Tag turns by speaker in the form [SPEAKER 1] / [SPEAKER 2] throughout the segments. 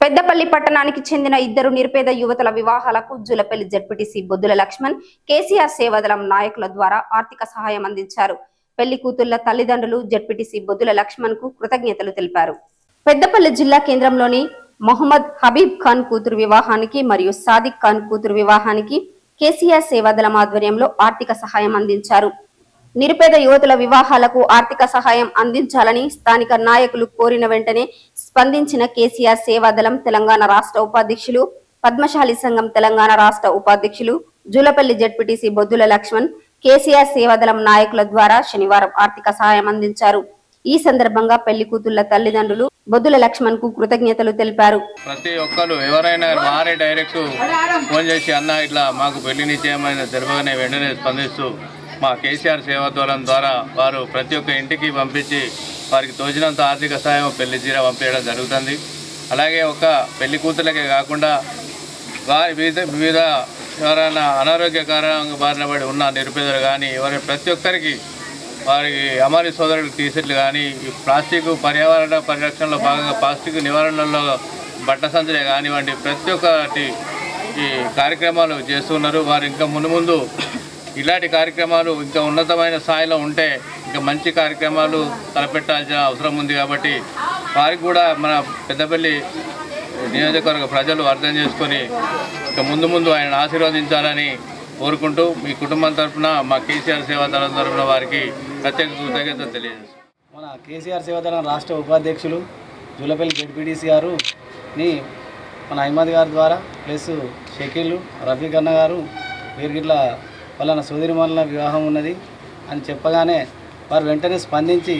[SPEAKER 1] పెద్దపల్లి పట్టణానికి చెందిన ఇద్దరు నిరుపేద యువతుల వివాహాలకు జులపల్లి జడ్పీటీసీ బొద్దుల లక్ష్మణ్ కేసీఆర్ సేవాదళం నాయకుల ద్వారా ఆర్థిక సహాయం అందించారు పెళ్లి కూతుళ్ల తల్లిదండ్రులు జడ్పీటీసీ బొద్దుల లక్ష్మణ్ కు కృతజ్ఞతలు తెలిపారు పెద్దపల్లి జిల్లా కేంద్రంలోని మొహమ్మద్ హబీబ్ ఖాన్ కూతురు వివాహానికి మరియు సాదిక్ ఖాన్ కూతురు వివాహానికి కేసీఆర్ సేవాదళం ఆధ్వర్యంలో ఆర్థిక సహాయం అందించారు నిరుపేద యువతుల వివాహాలకు ఆర్థిక సహాయం అందించాలని స్థానిక నాయకులు కోరిన వెంటనే స్పందించిన కేసీఆర్ సేవాదళం తెలంగాణ రాష్ట్ర ఉపాధ్యక్షులు పద్మశాలి సంఘం తెలంగాణ రాష్ట్ర ఉపాధ్యక్షులు జూలపల్లి జడ్పీటీసీ బొద్దుల లక్ష్మణ్ కేసీఆర్ సేవాదళం నాయకుల ద్వారా శనివారం ఆర్థిక సహాయం అందించారు ఈ సందర్భంగా పెళ్లి కూతుళ్ల తల్లిదండ్రులు బొద్దుల లక్ష్మణ్ కు కృతజ్ఞతలు తెలిపారు
[SPEAKER 2] ప్రతి ఒక్కరు ఎవరైనా వారే డైరెక్ట్ ఫోన్ చేసి అన్న ఇట్లా మాకు పెళ్లి నిశ్చయమైన జరపగానే వెంటనే స్పందిస్తూ మా కేసీఆర్ సేవా దూరం ద్వారా వారు ప్రతి ఒక్క ఇంటికి పంపించి వారికి తోచినంత ఆర్థిక సహాయం పెళ్లి చీర పంపించడం జరుగుతుంది అలాగే ఒక పెళ్లి కూతులకే కాకుండా వారి వివిధ వివిధ ఎవరైనా అనారోగ్య కారణంగా బారిన పడి ఉన్న నిరుపేదలు కానీ ఎవరి ప్రతి ఒక్కరికి వారికి అమారి సోదరులకు టీషర్ట్లు కానీ ఈ ప్లాస్టిక్ పర్యావరణ పరిరక్షణలో భాగంగా ప్లాస్టిక్ నివారణలో బట్ట సంచులే కానివ్వండి ప్రతి ఒక్కటి ఈ కార్యక్రమాలు చేస్తున్నారు వారు ఇంకా ముందు ముందు ఇలాంటి కార్యక్రమాలు ఇంకా ఉన్నతమైన స్థాయిలో ఉంటే ఇంకా మంచి కార్యక్రమాలు తలపెట్టాల్సిన అవసరం ఉంది కాబట్టి వారికి కూడా మన పెద్దపల్లి నియోజకవర్గ ప్రజలు అర్థం చేసుకొని ఇక ముందు ముందు ఆయన ఆశీర్వదించాలని కోరుకుంటూ మీ కుటుంబం తరఫున మా కేసీఆర్ సేవా దళం తరఫున వారికి ప్రత్యేక కృతజ్ఞతలు తెలియజేస్తాం
[SPEAKER 3] మన కేసీఆర్ సేవాదళం రాష్ట్ర ఉపాధ్యక్షులు జూలపల్లి జెడ్పీడీసీ గారుని మన అహ్మద్ గారి ద్వారా ప్లస్ షకీల్ రఫీక్ అన్న గారు వీరికి ఇట్లా వాళ్ళ సోదరిమణుల వివాహం ఉన్నది అని చెప్పగానే వారు వెంటనే స్పందించి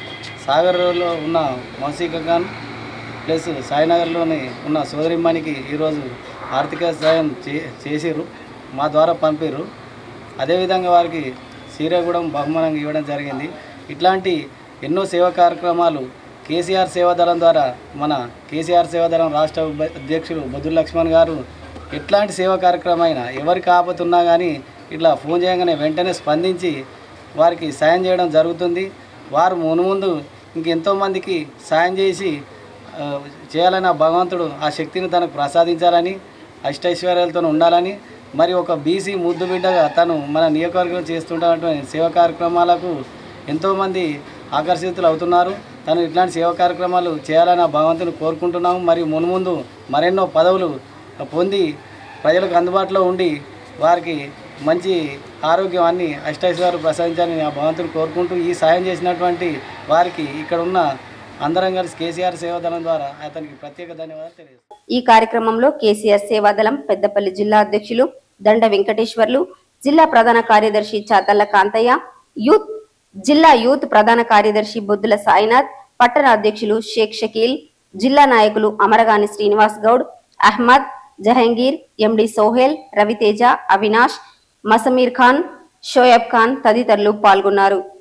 [SPEAKER 3] సాగర్లో ఉన్న మౌసిక ఖాన్ ప్లస్ సాయినగర్లోని ఉన్న సోదరిమ్మనికి ఈరోజు ఆర్థిక సాయం చే చేసిర్రు మా ద్వారా పంపిర్రు అదేవిధంగా వారికి సీర కూడా బహుమానంగా ఇవ్వడం జరిగింది ఇట్లాంటి ఎన్నో సేవా కార్యక్రమాలు కేసీఆర్ సేవాదళం ద్వారా మన కేసీఆర్ సేవాదళం రాష్ట్ర ఉప- అధ్యక్షులు బొద్దుల లక్ష్మణ్ గారు ఎట్లాంటి సేవా కార్యక్రమం అయినా ఎవరికి ఆపతున్నా కానీ ఇట్లా ఫోన్ చేయగానే వెంటనే స్పందించి వారికి సాయం చేయడం జరుగుతుంది వారు మునుముందు ఇంకెంతోమందికి సాయం చేసి ఆ, చేయాలని ఆ భగవంతుడు ఆ శక్తిని తనకు ప్రసాదించాలని అష్టైశ్వర్యాలతో ఉండాలని మరి ఒక బీసీ ముద్దు బిడ్డగా తను మన నియోజకవర్గంలో చేస్తుంటున్నటువంటి సేవా కార్యక్రమాలకు ఎంతోమంది ఆకర్షితులు అవుతున్నారు తను ఇట్లాంటి సేవా కార్యక్రమాలు చేయాలని ఆ భగవంతుని కోరుకుంటున్నాము మరి మున్ముందు మరెన్నో పదవులు పొంది ప్రజలకు అందుబాటులో ఉండి వారికి మంచి ఆరోగ్యం అన్ని అష్టైశ్వర్యాలు ప్రసాదించాలని ఆ భగవంతుని కోరుకుంటూ ఈ సాయం చేసినటువంటి వారికి ఇక్కడ ఉన్న అందరం కలిసి కేసీఆర్ సేవాదళం ద్వారా అతనికి ప్రత్యేక ధన్యవాదాలు తెలియజేస్తాను
[SPEAKER 1] ఈ కార్యక్రమంలో కేసీఆర్ సేవాదళం పెద్దపల్లి జిల్లా అధ్యక్షులు దండ వెంకటేశ్వర్లు జిల్లా ప్రధాన కార్యదర్శి చాతల్ల కాంతయ్య యూత్ జిల్లా యూత్ ప్రధాన కార్యదర్శి బొద్దుల సాయినాథ్ పట్టణ అధ్యక్షులు షేక్ షకీల్ జిల్లా నాయకులు అమరగాని శ్రీనివాస్ గౌడ్ అహ్మద్ జహంగీర్ ఎండి సోహెల్ రవితేజ అవినాష్ మసమీర్ ఖాన్ షోయబ్ ఖాన్ తదితరులు పాల్గొన్నారు